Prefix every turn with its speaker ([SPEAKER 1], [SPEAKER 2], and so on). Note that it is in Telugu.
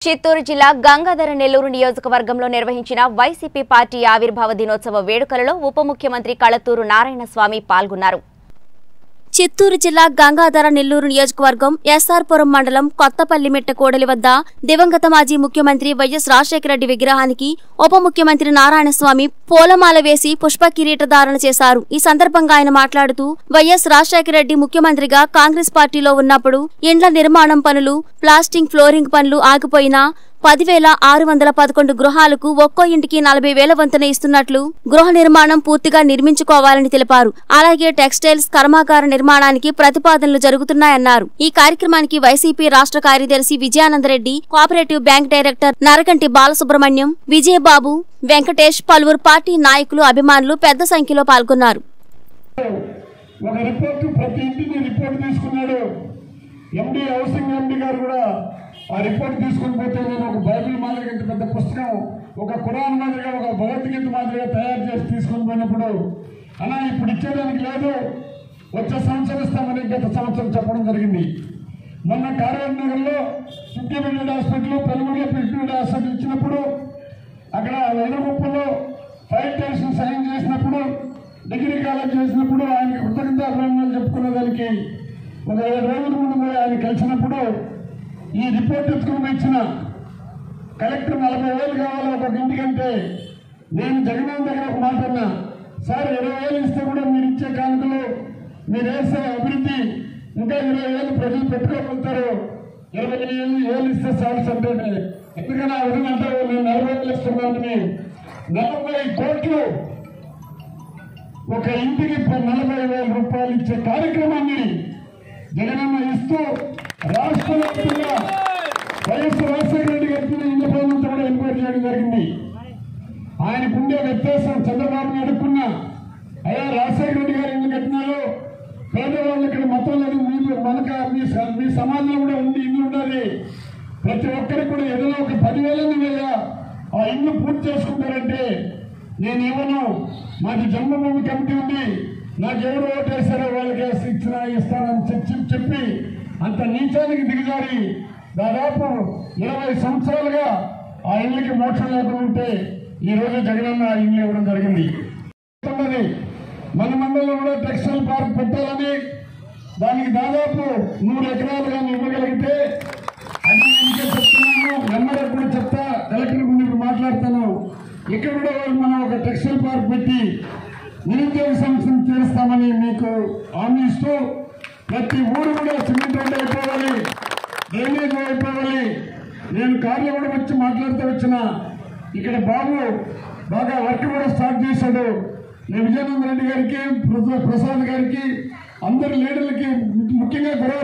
[SPEAKER 1] చిత్తూరు జిల్లా గంగాధర నెల్లూరు నియోజకవర్గంలో నిర్వహించిన వైసీపీ పార్టీ ఆవిర్భావ దినోత్సవ వేడుకలలో ఉప ముఖ్యమంత్రి కళతూరు నారాయణస్వామి పాల్గొన్నారు చిత్తూరు జిల్లా గంగాధర నెల్లూరు నియోజకవర్గం ఎస్ఆర్పురం మండలం కొత్తపల్లి మిట్ట కోడలి వద్ద దివంగత మాజీ ముఖ్యమంత్రి వైఎస్ రాజశేఖర రెడ్డి విగ్రహానికి ఉప ముఖ్యమంత్రి నారాయణస్వామి పూలమాల వేసి పుష్ప కిరీట ధారణ చేశారు ఈ సందర్భంగా ఆయన మాట్లాడుతూ వైఎస్ రాజశేఖర రెడ్డి ముఖ్యమంత్రిగా కాంగ్రెస్ పార్టీలో ఉన్నప్పుడు ఇండ్ల నిర్మాణం పనులు ప్లాస్టింగ్ ఫ్లోరింగ్ పనులు ఆగిపోయినా పదివేల ఆరు వందల పదకొండు గృహాలకు ఒక్కో ఇంటికి నలభై వేల వంతున ఇస్తున్నట్లు గృహ నిర్మాణం పూర్తిగా నిర్మించుకోవాలని తెలిపారు అలాగే టెక్స్టైల్స్ కర్మాగార నిర్మాణానికి ప్రతిపాదనలు జరుగుతున్నాయన్నారు ఈ కార్యక్రమానికి వైసీపీ రాష్ట్ర కార్యదర్శి Vijayananda Reddy cooperative bank director Narakanti Balasubramanyam Vijayababu Venkatesh పలువురు పార్టీ నాయకులు అభిమానులు పెద్ద సంఖ్యలో పాల్గొన్నారు
[SPEAKER 2] ఒక రిపోర్టు ప్రతి ఇంటిని రిపోర్ట్ తీసుకున్నాడు ఎండి హౌసింగ్ ఎండి గారు కూడా ఆ రిపోర్ట్ తీసుకుని పోతే నేను ఒక బైబిల్ మాదిరిగా ఇంత పెద్ద పుస్తకం ఒక ఖురాన్ మాదిరిగా ఒక భగవద్గీత మాదిరిగా తయారు చేసి తీసుకుని పోయినప్పుడు అలా ఇప్పుడు ఇచ్చేదానికి లేదు వచ్చే సంవత్సరం ఇస్తామని గత సంవత్సరం చెప్పడం జరిగింది మొన్న కార్యాలయ నగర్లో ఫిఫ్టీ మిలియన్ హాస్పిటల్ పెరుగులో ఫిఫ్టీ మిలియన్ హాస్పిటల్ ఇచ్చినప్పుడు అక్కడ ఎదురుగుప్పలో ఫైర్ స్టేషన్ సైన్ చేసినప్పుడు డిగ్రీ కాలేజ్ చేసినప్పుడు ఆయన కృతజ్ఞత అభినందనలు చెప్పుకునే దానికి ఒక ఏడు రోజుల ముందు పోయి ఆయన కలిసినప్పుడు ఈ రిపోర్ట్ ఎత్తుకుని ఇచ్చిన కలెక్టర్ నలభై వేలు కావాలి ఒక్కొక్క ఇంటికంటే నేను జగన్ దగ్గర ఒక మాట అన్నా సార్ ఇరవై వేలు ఇస్తే కూడా మీరు ఇచ్చే కానుకలు మీరు వేసే అభివృద్ధి ఇంకా ఇరవై వేలు ప్రజలు పెట్టుకోగలుగుతారు ఇరవై వేలు ఏళ్ళు ఇస్తే చాలు అంటే ఎందుకని ఆ విధంగా అంటారు నేను నలభై వేలు ఇస్తున్నానని నలభై కోట్లు ఒక ఇంటికి ప- నలభై వేల రూపాయలు ఇచ్చే కార్యక్రమాన్ని జగనన్న ఇస్తూ రాష్ట్ర వ్యాప్తంగా వైఎస్ రాజశేఖర రెడ్డి గారి ఇళ్ల పైనంతా కూడా ఎంక్వైరీ చేయడం జరిగింది ఆయనకుండే వ్యత్యాసం చంద్రబాబు నాయుడుకున్న అయ్యా రాజశేఖర రెడ్డి గారు ఇల్లు కట్టినారు పేదవాళ్ళు ఇక్కడ మతం లేదు మీరు మనక మీ స- మీ సమాజంలో కూడా ఉంది ఇల్లు ఉండాలి ప్రతి ఒక్కరికి కూడా ఏదైనా ఒక పదివేలని వేయ ఆ ఇల్లు పూర్తి చేసుకుంటారంటే నేనేమను మాది జన్మభూమి కమిటీ ఉంది నాకు ఎవరు ఓటేశారో వాళ్ళకి ఇచ్చిన ఇస్తానని చెప్పి చెప్పి అంత నీచానికి దిగజారి దాదాపు ఇరవై సంవత్సరాలుగా ఆ ఇళ్ళకి మోక్షం లేకుండా ఉంటే ఈ రోజు జగనన్న ఆ ఇల్లు ఇవ్వడం జరిగింది ఉన్నది. మన మండలంలో కూడా టెక్స్టైల్ పార్క్ పెట్టాలని దానికి దాదాపు నూరు ఎకరాలు కానీ ఇవ్వగలిగితే అది ఇంకా చెప్తున్నాను ఎమ్మెల్యే కూడా చెప్తా కలెక్టర్ ముందు ఇప్పుడు మాట్లాడతాను ఇక్కడ కూడా మనం ఒక టెక్స్టైల్ పార్క్ పెట్టి నిరుద్యోగ సమస్యను తీరుస్తామని మీకు హామీ ఇస్తూ ప్రతి ఊరు కూడా సిమెంట్ రోడ్డు అయిపోవాలి డ్రైనేజ్ అయిపోవాలి నేను కార్లో కూడా వచ్చి మాట్లాడుతూ వచ్చిన ఇక్కడ బాబు బాగా వర్క్ కూడా స్టార్ట్ చేశాడు నేను విజయానంద రెడ్డి గారికి ప్రసా- ప్రసాద్ గారికి అందరి లీడర్లకి ముఖ్యంగా గొడవ